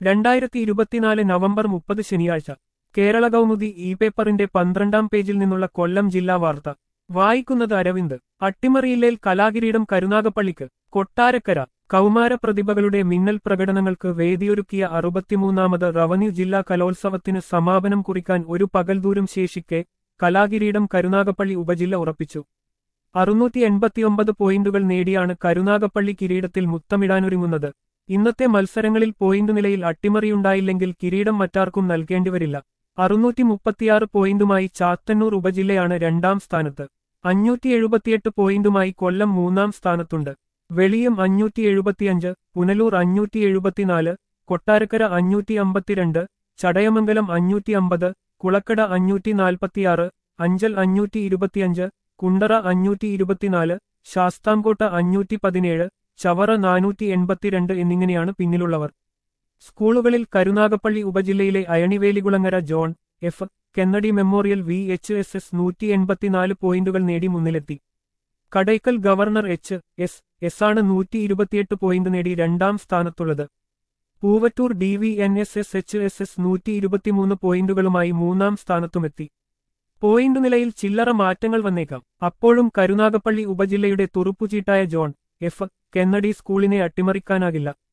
രണ്ടായിരത്തി ഇരുപത്തിനാല് നവംബർ മുപ്പത് ശനിയാഴ്ച കേരള കൗമുദി ഇ പേപ്പറിന്റെ പന്ത്രണ്ടാം പേജിൽ നിന്നുള്ള കൊല്ലം ജില്ലാ വാർത്ത വായിക്കുന്നത് അരവിന്ദ് അട്ടിമറിയില്ലേൽ കലാകിരീടം കരുനാഗപ്പള്ളിക്ക് കൊട്ടാരക്കര കൗമാര പ്രതിഭകളുടെ മിന്നൽ പ്രകടനങ്ങൾക്ക് വേദിയൊരുക്കിയ അറുപത്തിമൂന്നാമത് റവന്യൂ ജില്ലാ കലോത്സവത്തിന് സമാപനം കുറിക്കാൻ ഒരു പകൽ ദൂരം ശേഷിക്കെ കലാകിരീടം കരുനാഗപ്പള്ളി ഉപജില്ല ഉറപ്പിച്ചു അറുന്നൂറ്റി എൺപത്തിയൊമ്പത് പോയിന്റുകൾ നേടിയാണ് കരുനാഗപ്പള്ളി കിരീടത്തിൽ മുത്തമിടാനൊരുങ്ങുന്നത് ഇന്നത്തെ മത്സരങ്ങളിൽ പോയിന്റ് നിലയിൽ അട്ടിമറിയുണ്ടായില്ലെങ്കിൽ കിരീടം മറ്റാർക്കും നൽകേണ്ടിവരില്ല അറുന്നൂറ്റി മുപ്പത്തിയാറ് പോയിന്റുമായി ചാത്തന്നൂർ ഉപജില്ലയാണ് രണ്ടാം സ്ഥാനത്ത് അഞ്ഞൂറ്റി എഴുപത്തിയെട്ട് പോയിന്റുമായി കൊല്ലം മൂന്നാം സ്ഥാനത്തുണ്ട് വെളിയം അഞ്ഞൂറ്റി എഴുപത്തിയഞ്ച് പുനലൂർ അഞ്ഞൂറ്റി എഴുപത്തിനാല് കൊട്ടാരക്കര അഞ്ഞൂറ്റി അമ്പത്തിരണ്ട് ചടയമംഗലം അഞ്ഞൂറ്റി അമ്പത് കുളക്കട അഞ്ഞൂറ്റി നാൽപ്പത്തിയാറ് അഞ്ചൽ അഞ്ഞൂറ്റി ഇരുപത്തിയഞ്ച് കുണ്ടറ അഞ്ഞൂറ്റി ഇരുപത്തിനാല് ശാസ്താംകോട്ട അഞ്ഞൂറ്റി പതിനേഴ് ചവറ നാനൂറ്റി എൺപത്തിരണ്ട് എന്നിങ്ങനെയാണ് പിന്നിലുള്ളവർ സ്കൂളുകളിൽ കരുനാഗപ്പള്ളി ഉപജില്ലയിലെ Ayanivelikulangara John F Kennedy memorial V H S S നൂറ്റി എൺപത്തിനാല് പോയിന്റുകൾ നേടി മുന്നിലെത്തി Kadakkal governor H S S ആണ് നൂറ്റി ഇരുപത്തിയെട്ട് പോയിന്റ് നേടി രണ്ടാം സ്ഥാനത്തുള്ളത് Poovattoor D V N S S H S S നൂറ്റി ഇരുപത്തിമൂന്ന് പോയിന്റുകളുമായി മൂന്നാം സ്ഥാനത്തുമെത്തി പോയിന്റ് നിലയിൽ ചില്ലറ മാറ്റങ്ങൾ വന്നേക്കാം അപ്പോഴും കരുനാഗപ്പള്ളി ഉപജില്ലയുടെ തുറുപ്പുചീട്ടായ ജോൺ എഫ് കെന്നഡി സ്കൂളിനെ അട്ടിമറിക്കാനാകില്ല